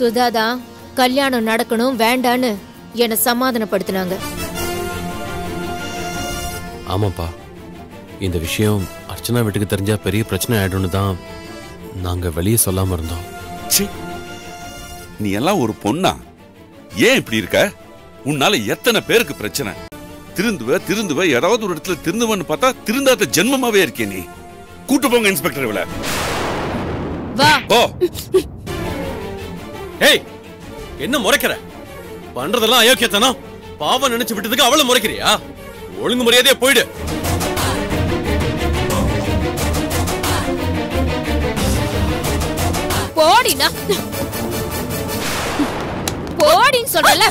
சுதாதான் கல்யாணம் நடக்கணும் வேண்டான்னு என்னை சமாதானப்படுத்தினாங்க ஆமாப்பா இந்த விஷயம் அர்ச்சனா வீட்டுக்கு தெரிஞ்சா பெரிய பிரச்சனை ஆயிடும்னு தான் நாங்க வெளியே சொல்லாம இருந்தோம் ச்சீ நீ எல்லாம் ஒரு பொண்ணா ஏன் இப்படி இருக்க உன்னால எத்தனை பேருக்கு பிரச்சனை திருந்துவ திருந்துவ ஏதாவது ஒரு இடத்துல திருந்துவன்னு பார்த்தா திருந்தாத ஜென்மமாவே இருக்கே நீ கூட்டு போங்க இன்ஸ்பெக்டர் இவள வா ஓ ஏய் என்ன முறைக்கிற பண்றதெல்லாம் அயோக்கியத்தனம் பாவம் நினைச்சு விட்டதுக்கு அவளை முறைக்கிறியா ஒழுங்கு மரியாதையா போயிடு போடினா போடின்னு சொல்றல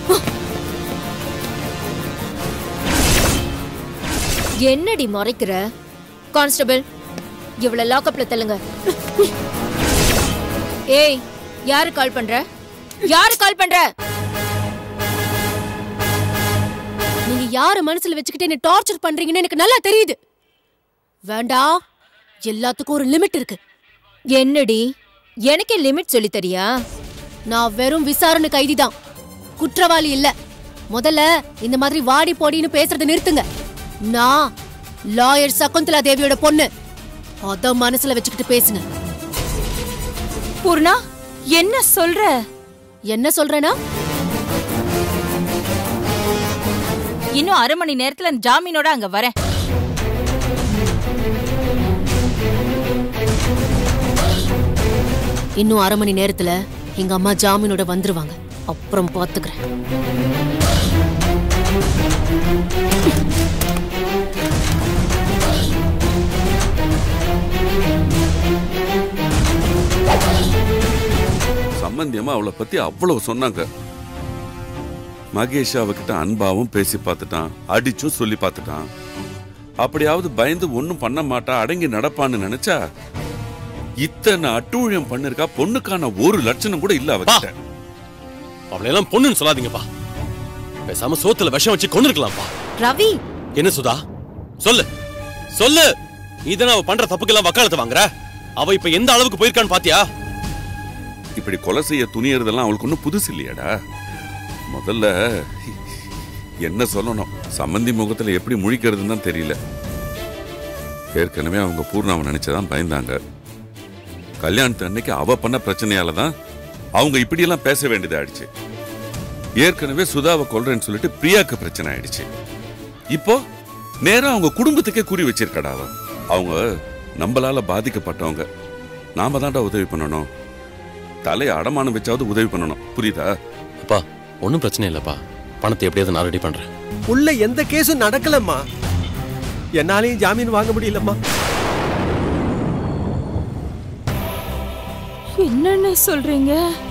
என்னடி முறைக்கிற கான்ஸ்டபிள் இவள லாக்அப்ல தள்ளுங்க ஏய் யாரு கால் பண்ற யாரு கால் பண்ற நீங்க யார மனசுல வச்சுக்கிட்டு என்ன டார்ச்சர் பண்றீங்கன்னு எனக்கு நல்லா தெரியுது வேண்டாம் எல்லாத்துக்கும் ஒரு லிமிட் இருக்கு என்னடி எனக்கே லிமிட் சொல்லி தரியா நான் வெறும் விசாரணை கைதிதான் குற்றவாளி இல்ல முதல்ல இந்த மாதிரி வாடி போடின்னு பேசுறத நிறுத்துங்க நான் லாயர் சகுந்தலா தேவியோட பொண்ணு அத மனசுல வச்சுக்கிட்டு பேசுங்க பூர்ணா என்ன சொல்ற என்ன சொல்றேன்னா இன்னும் அரை மணி நேரத்துல ஜாமீனோட அங்க வரேன் இன்னும் அரை மணி நேரத்துல எங்க அம்மா ஜாமீனோட வந்துருவாங்க அப்புறம் பாத்துக்கிறேன் சம்பந்தியமா அவளை பத்தி அவ்வளவு சொன்னாங்க மகேஷ் அவகிட்ட அன்பாவும் பேசி பார்த்துட்டான் அடிச்சும் சொல்லி பார்த்துட்டான் அப்படியாவது பயந்து ஒண்ணும் பண்ண மாட்டா அடங்கி நடப்பான்னு நினைச்சா இத்தனை அட்டூழியம் பண்ணிருக்கா பொண்ணுக்கான ஒரு லட்சணம் கூட இல்ல அவகிட்ட அவளை எல்லாம் பொண்ணுன்னு சொல்லாதீங்கப்பா பேசாம சோத்துல விஷம் வச்சு கொண்டு இருக்கலாம்ப்பா ரவி என்ன சுதா சொல்லு சொல்லு நீதானே அவ பண்ற தப்புக்கெல்லாம் வக்காலத்து வாங்குற அவ இப்ப எந்த அளவுக்கு போயிருக்கான்னு பாத்தியா இப்படி கொலை செய்ய துணியறதெல்லாம் அவளுக்கு ஒன்றும் புதுசு இல்லையாடா முதல்ல என்ன சொல்லணும் சம்மந்தி முகத்துல எப்படி முழிக்கிறதுன்னு தான் தெரியல ஏற்கனவே அவங்க பூர்ணாவை நினைச்சதான் பயந்தாங்க கல்யாணத்து அன்னைக்கு அவ பண்ண பிரச்சனையால தான் அவங்க இப்படியெல்லாம் பேச வேண்டியது ஆயிடுச்சு ஏற்கனவே சுதாவை கொல்றேன்னு சொல்லிட்டு பிரியாக்கு பிரச்சனை ஆயிடுச்சு இப்போ நேரா அவங்க குடும்பத்துக்கே குறி வச்சிருக்கடா அவ அவங்க நம்மளால பாதிக்கப்பட்டவங்க நாம தான்டா உதவி பண்ணணும் தலையை அடமானம் வச்சாவது உதவி பண்ணணும் புரியுதா அப்பா ஒன்றும் பிரச்சனை இல்லப்பா பணத்தை எப்படியாவது நான் ரெடி பண்றேன் உள்ள எந்த கேஸும் நடக்கலம்மா என்னாலையும் ஜாமீன் வாங்க முடியலம்மா என்னன்னு சொல்றீங்க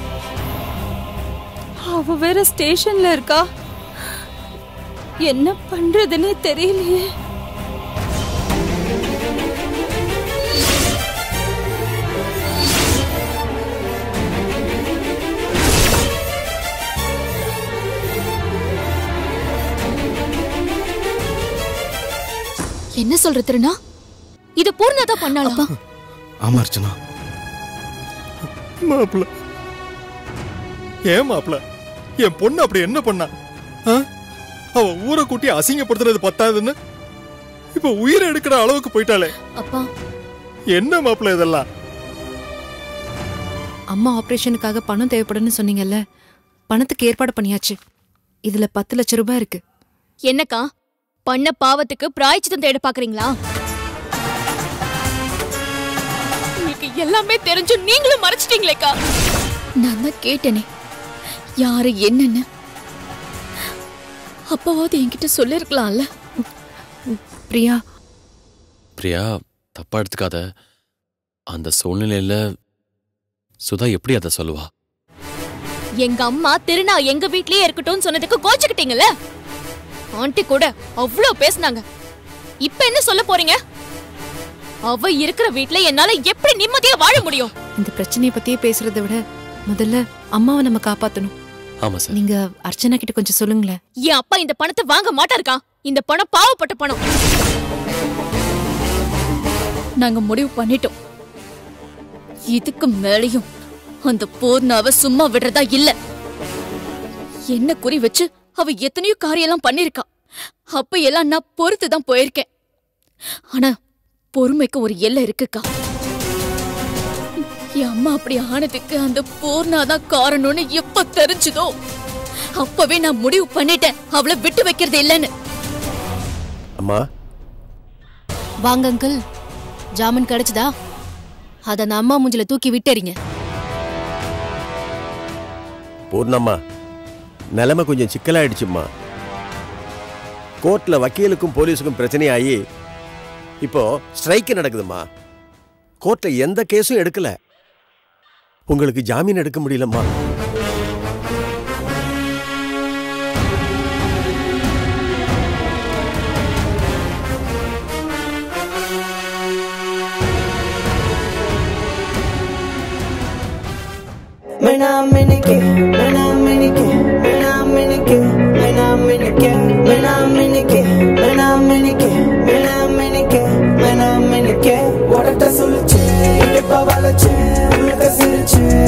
அவ வேற ஸ்டேஷன்ல இருக்கா என்ன பண்றதுன்னே தெரியலையே என்ன சொல்ற திருநா இது பூர்ணா தான் பண்ணாளா ஆமா அர்ச்சனா மாப்பிள ஏன் மாப்பிள என் பொண்ணு அப்படி என்ன பண்ணா ஆ? அவ ஊரை கூட்டி அசிங்கப்படுத்துறது பத்தாதுன்னு இப்ப உயிரை எடுக்கிற அளவுக்கு போயிட்டாளே அப்பா என்ன மாப்பிள இதெல்லாம் அம்மா ஆபரேஷனுக்காக பணம் தேவைப்படும்னு சொன்னீங்கல்ல பணத்துக்கு ஏற்பாடு பண்ணியாச்சு இதுல பத்து லட்சம் ரூபாய் இருக்கு என்னக்கா பண்ண பாவத்துக்கு பிராய்ச்சித்தம் தேட பாக்குறீங்களா உங்களுக்கு எல்லாமே தெரிஞ்சும் நீங்களும் மறைச்சிட்டீங்களேக்கா நான் தான் கேட்டேனே யாரு என்னன்னு அப்பாவது என்கிட்ட சொல்லிருக்கலாம்ல பிரியா பிரியா தப்பா எடுத்துக்காத அந்த சூழ்நிலையில சுதா எப்படி அதை சொல்லுவா எங்க அம்மா திருநா எங்க வீட்லயே இருக்கட்டும்னு சொன்னதுக்கு கோச்சுக்கிட்டீங்கல்ல ஆண்டி கூட அவ்ளோ பேசுனாங்க இப்ப என்ன சொல்ல போறீங்க அவ இருக்கிற வீட்ல என்னால எப்படி நிம்மதியா வாழ முடியும் இந்த பிரச்சனையை பத்தியே பேசுறதை விட முதல்ல அம்மாவை நம்ம காப்பாத்தணும் ஆமா சார் நீங்க அர்ச்சனா கிட்ட கொஞ்சம் சொல்லுங்களேன் என் அப்பா இந்த பணத்தை வாங்க மாட்டாருக்கா இந்த பணம் பாவப்பட்ட பணம் நாங்க முடிவு பண்ணிட்டோம் இதுக்கு மேலையும் அந்த பூர்ணாவ சும்மா விடுறதா இல்ல என்ன குறி வச்சு அவ எத்தனையோ காரியெல்லாம் பண்ணிருக்கா அப்ப எல்லாம் நான் பொறுத்து தான் போயிருக்கேன் ஆனா பொறுமைக்கு ஒரு எல்லை இருக்குக்கா என் அம்மா அப்படி ஆனதுக்கு அந்த பூர்ணாதான் காரணம்னு எப்ப தெரிஞ்சுதோ அப்பவே நான் முடிவு பண்ணிட்டேன் அவளை விட்டு வைக்கிறது இல்லைன்னு அம்மா வாங்க அங்கிள் ஜாமீன் கிடைச்சதா அத அந்த அம்மா மூஞ்சில தூக்கி விட்டறீங்க பூர்ணம்மா நிலைமை கொஞ்சம் சிக்கலாயிடுச்சும்மா கோர்ட்ல வக்கீலுக்கும் போலீஸுக்கும் பிரச்சனையாகி இப்போ ஸ்ட்ரைக்கு நடக்குதும்மா கோர்ட்ல எந்த கேஸும் எடுக்கல உங்களுக்கு ஜாமீன் எடுக்க முடியலம்மா Mena menike, mena menike, mena menike, mena menike, mena menike, mena menike, mena menike, mena menike. உடட்ட சொல்லுச்சு, இடுப்ப வளைச்சு, உனக்கு சிரிச்சு,